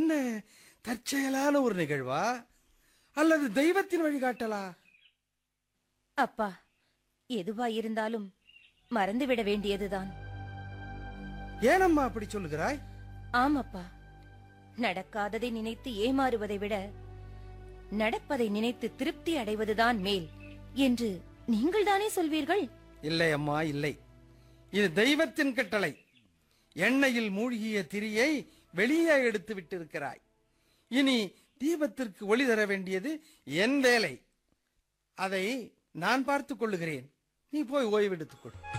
என்ன தற்செயலான ஒரு நிகழ்வா அல்லது தெய்வத்தின் வழிகாட்டலா அப்பா எதுவா இருந்தாலும் மறந்துவிட வேண்டியதுதான் ஏனம்மா அப்படி சொல்லுகிறாய் ஆமப்பா நடக்காததை நினைத்து ஏமாறுவதை விட நடப்பதை நினைத்து திருப்தி அடைவதுதான் மேல் என்று நீங்கள்தானே சொல்வீர்கள் இல்லை அம்மா இல்லை இது தெய்வத்தின் கட்டளை எண்ணெயில் மூழ்கிய திரியை வெளியே எடுத்து விட்டிருக்கிறாய் இனி தீபத்திற்கு ஒளி தர வேண்டியது என் வேலை அதை நான் பார்த்துக் கொள்ளுகிறேன் நீ போய் ஓய்வெடுத்துக் கொடு